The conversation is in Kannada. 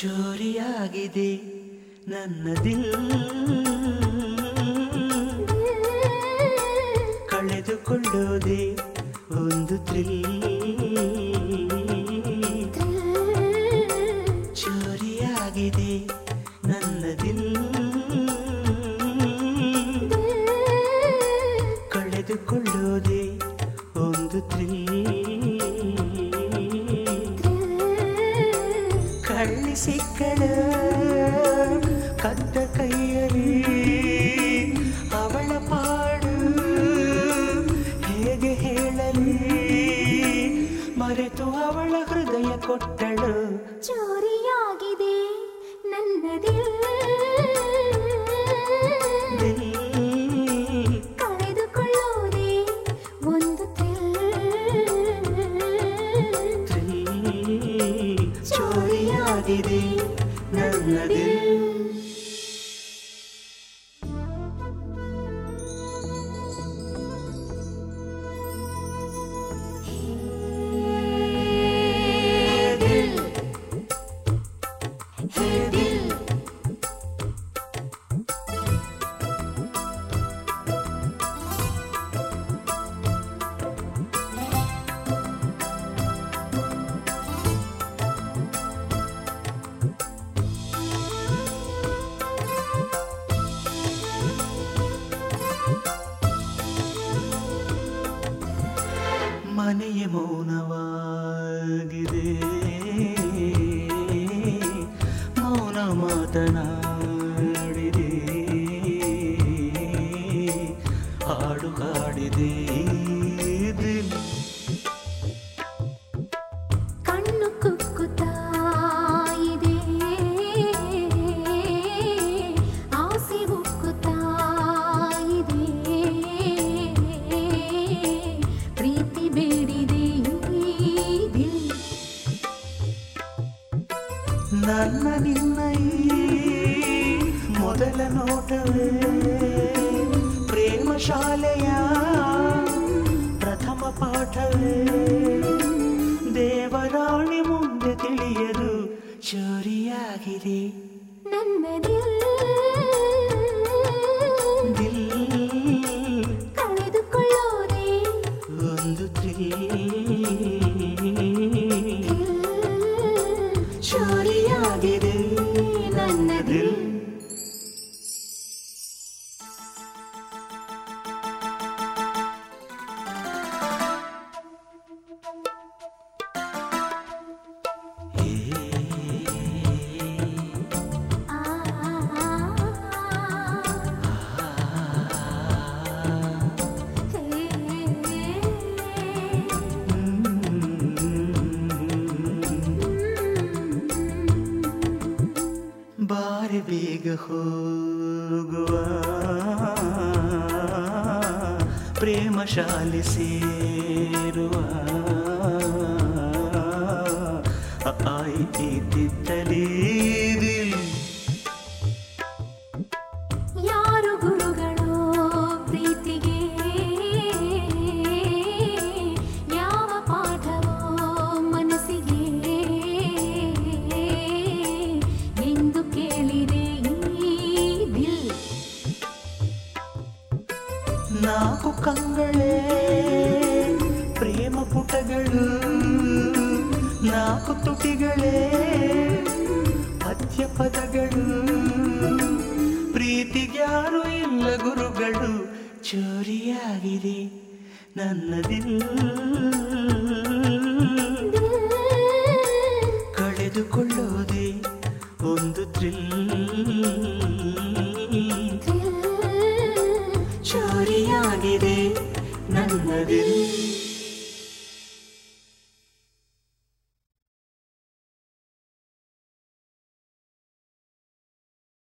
ಚೋರಿಯಾಗಿದೆ ನನ್ನ ದಿಲ್ ಕಳೆದುಕೊಳ್ಳೋದೆ ಒಂದು ಥ್ರಿಲ್ ಚೋರಿಯಾಗಿದೆ ನನ್ನ ದಿಲ್ ಕಳೆದುಕೊಳ್ಳೋದೆ ಒಂದು ಥ್ರಿಲ್ ಕಳ್ಳಿ ಸಿಕ್ಕಳ ಕದ್ದ ಕೈಯಲ್ಲಿ ಅವಳ ಪಾಡು ಹೇಗೆ ಹೇಳಲಿ ಮರೆತು ಅವಳ ಹೃದಯ ಕೊಟ್ಟಳು ಚೋರಿಯಾಗಿದೆ ನನ್ನ ದಿಲ್ ದಿಲ್ ಕಳೆದುಕೊಳ್ಳೋದೆ ಒಂದು ಥ್ರಿಲ್ ಚೋರಿಯಾಗಿದೆ ನನ್ನ ದಿಲ್ ದಿಲ್ ಹೇ ದಿಲ್ ಮನೆಯ ಮೌನವಾಗಿದೆ ಮೌನ ಮಾತನಾಡಿದೆ ಹಾಡು ಹಾಡಿದೆ ದಿಲ್ ಕಣ್ಣು ಕುಕ್ಕುತ್ತಾ ಇದೆ ಆಸೆ ಉಕ್ಕುತ್ತಾ ಇದೆ ಪ್ರೀತಿ ಬೇಡಿದೆ ಈ ದಿಲ್ ನನ್ನ ನಿನ್ನ ಈ ಮೊದಲ ನೋಟವೇ ಪ್ರೇಮ ಶಾಲೆಯ ಪ್ರಥಮ ಪಾಠವೇ ದೇವರಾಣಿ ಮುಂದೆ ತಿಳಿಯದು ಚೋರಿಯಾಗಿದೆ ನನ್ನ ದಿಲ್ ದಿಲ್ ಕಳೆದುಕೊಳ್ಳೋದೆ ಒಂದು ಥ್ರಿಲ್ ದಿಲ್ ಚೋರಿಯಾಗಿದೆ ನನ್ನ ದಿಲ್ ಆ ಬಾರಿ ಬೇಗ ಹೋಗುವ ಪ್ರೇಮ ಶಾಲೆ ಸೇರುವ ಆಯ್ತಿತ್ತಲೇ ಯಾರು ಗುರುಗಳು ಪ್ರೀತಿಗೆ ಯಾವ ಪಾಠವೋ ಮನಸ್ಸಿಗೆ ಎಂದು ಕೇಳಿದೆ ಈ ದಿಲ್ ನಾಲ್ಕು ಕಂಗಳೇ ಪ್ರೇಮ ಪುಟಗಳು ನಾಲ್ಕು ತುಟಿಗಳೇ ಪದ್ಯ ಪದಗಳು ಪ್ರೀತಿಗ್ಯಾರು ಇಲ್ಲ ಗುರುಗಳು ಚೋರಿಯಾಗಿದೆ ನನ್ನದಿಲ್ ಕಳೆದುಕೊಳ್ಳೋದೆ ಒಂದು ಥ್ರಿಲ್ ಚೋರಿಯಾಗಿದೆ ನನ್ನದಿಲ್